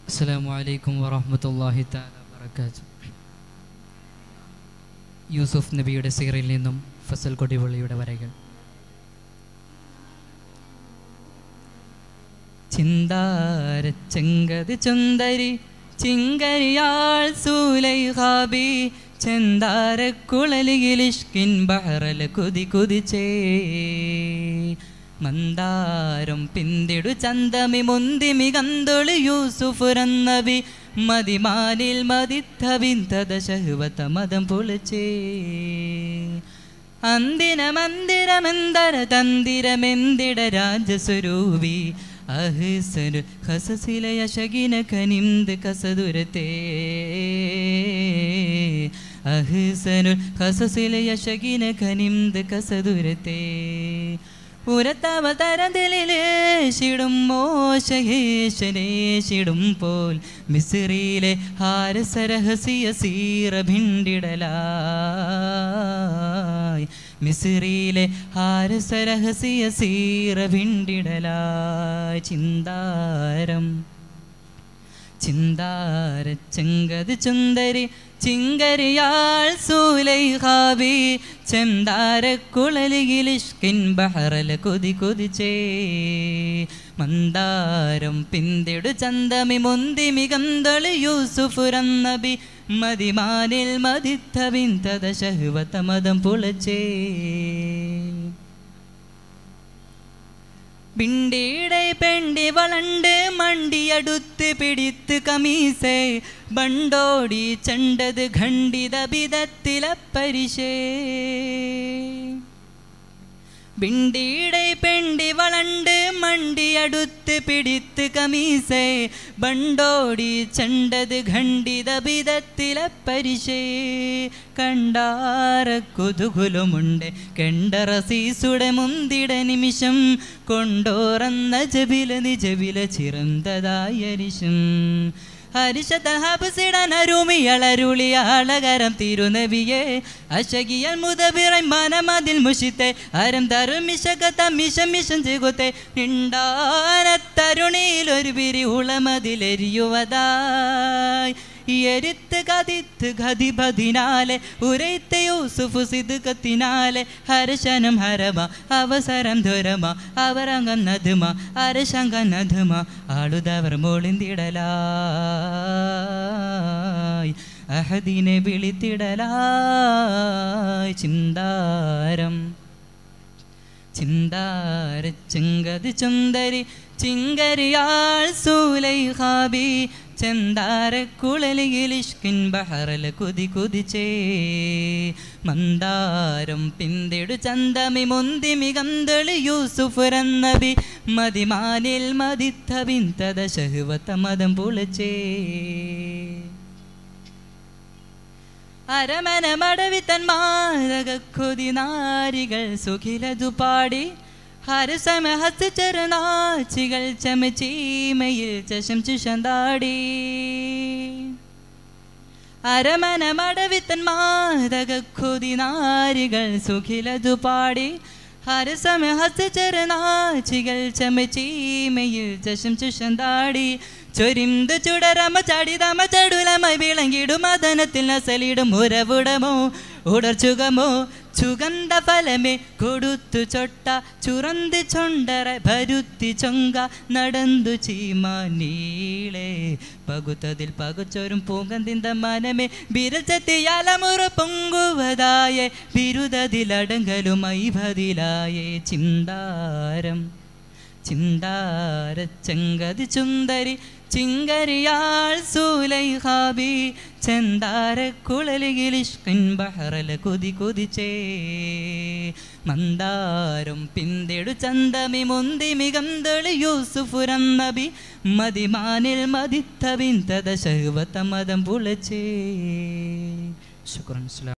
അസ്സലാമു അലൈക്കും വറഹ്മത്തുള്ളാഹി തആല വബറകാതുഹു യൂസുഫ് നബിയുടെ സീറിൽ നിന്നും ഫസൽ കൊടിപള്ളിയുടെ വരകൾ ചിന്താരച്ചെങ്കത് ചുന്ദരി ചിങ്കരിയാൾ സൂലൈഹാബി ചെന്താരക്കുഴലിയിലിഷ്കിൻ ബഹറല കുതി കുതിച്ചേ മന്ദാരം പിന്തിടു ചന്തമി മുന്തി മികന്തൊളി യൂസുഫുരന്നബി മതിമാനിൽ മതിത്തവിന്തത ശഹുവത മതം പൊളിച്ചേ അന്തിന മന്ദിരമെന്തര തന്തിരമെന്തിട രാജസ്വരൂപി അഹിസനു ഹസസിലയ ശകിന കനിന്ത് കസദുരത്തേ അഹിസനു ഹസസിലയ ശകിന കനിന്ത് കസദുരത്തേ ഉരത്തവ തരതിലേശിടും മോശഹേശനേശിടും പോൽ മിസിറിയിലെ ഹാരസരഹസിയ സീറ ഭിണ്ടിടലായി മിസിറിയിലെ ഹാരസരഹസിയ സീറ ഭിണ്ടിടലായി ചിന്താരം ചിന്താര ചെങ്കത് ചുന്ദരി ചിങ്കരിയാൾ സൂലൈഹാബി ചെന്താര കുളലിയിലിഷ്കിൻ ബഹറല കൊതി കൊതിച്ചേ മന്ദാരം പിന്തിടു ചന്തമി മുന്തി മികന്തളി യൂസുഫുരന്നബി മതിമാനിൽ മതിത്തവിന്തത ശഹുവത മതം പുളച്ചേ ബിണ്ടിയുടെ പെണ്ടി വളണ്ട് മണ്ടിയടുത്ത് പിടിത്ത് കമീസേ ബണ്ടോടി ചണ്ടത് ഖണ്ഡിത ബിതത്തില പരിശേ ബിണ്ടിയുടെ പെണ്ടി വളണ്ട് മണ്ടിയടുത്ത് പിടിത്ത് കമീസേ ബണ്ടോടി ചണ്ടത് ഖണ്ഡിത ബിതത്തില പരിശേ കണ്ടാര കുതുകുലുമുണ്ട് കെണ്ടറസീസുടെ മുന്തിട നിമിഷം കൊണ്ടോറന്ന ജബില നിജബില ചിറന്തതായരിശം ഹരിശതഹബുസിടനരുമിയളരുളിയാളകരം തിരുനബിയെ അശകിയൽ മുതബിറൈ മനമതിൽ മുഷിത്തെ അരം തരുമിശകത മിഷം മിഷം ചെകുത്തെ നിണ്ടാനത്തരുണിയിൽ ഒരു പിരി ഉളമതിലെരിയുവതായി എരുത്ത് കതിത്ത് ഗതിപതിനാലെ ഉരൈത്ത് യൂസുഫു സിദ്കത്തിനാലെ ഹർഷനം ഹരമ അവസരം ധുരമ അവരംഗം നദുമ അരശങ്ക നദുമ ആളുതവർ മോളിന്തിടലായി അഹദിനെ വിളിത്തിടലായി ചിന്താരം ചിന്താര ചെങ്കത് ചുന്ദരി ചിങ്കരിയാൾ സൂലൈഹാബി ചെന്താര കുളലിയിലിഷ്കിൻ ബഹറല കുതി കുതിച്ചേ മന്ദാരം പിന്തിടു ചന്തമി മുന്തി മികന്തളി യൂസുഫുരന്നബി മതിമാനിൽ മതിത്തവിന്തത ശഹുവത മതം പുളച്ചേ അരമന മടവിത്തന്മാരകൊതി നാരികൾ സുഖിലതു പാടി ഹരസമഹസ് ചെറുനാച്ചികൾ ചമച്ചീമയിൽ ചശം ചുഷന്താടി അരമന മടവിത്തന്മാരകൊതി നാരികൾ സുഖിലതു പാടി ഹരസമഹസ് ചെറുനാച്ചികൾ ചമച്ചീമയിൽ ചശം ചുഷന്താടി ചൊരിന്ത് ചുടരമ ചടിതമ ചടുലമായി വിളങ്ങിടും മദനത്തിൽ നസലിടും ഉരവുടമോ ഉടർച്ചുകമോ ചുഗന്ധ ഫലമേ കൊടുത്തു ചൊട്ട ചുറന്ത് ചൊണ്ടറ ഭരുത്തി ചൊങ്ക നടന്തു ചീമ നീളെ പകുത്തതിൽ പകുച്ചോരും പൂങ്കന്തിന്ത മനമേ ബിരച്ചത്തിയാലമുറ പൊങ്കുവതായേ ബിരുദതിലടങ്കലുമൈ ഭതിലായേ ചിന്താരം ചിന്താര ചെങ്കതി ചുന്ദരി ചിങ്കരിയാൾ സൂലൈഹാബി ചെന്താര കുളലിയിലിഷ്കിൻ ബഹറല കുതി കുതിച്ചേ മന്ദാരം പിന്തിടു ചന്തമി മുന്തി മികന്തളി യൂസുഫുരന്നബി മതിമാനിൽ മതിത്തവിന്തത ശഹുവത മതം പുളച്ചേ ശുക്രൻ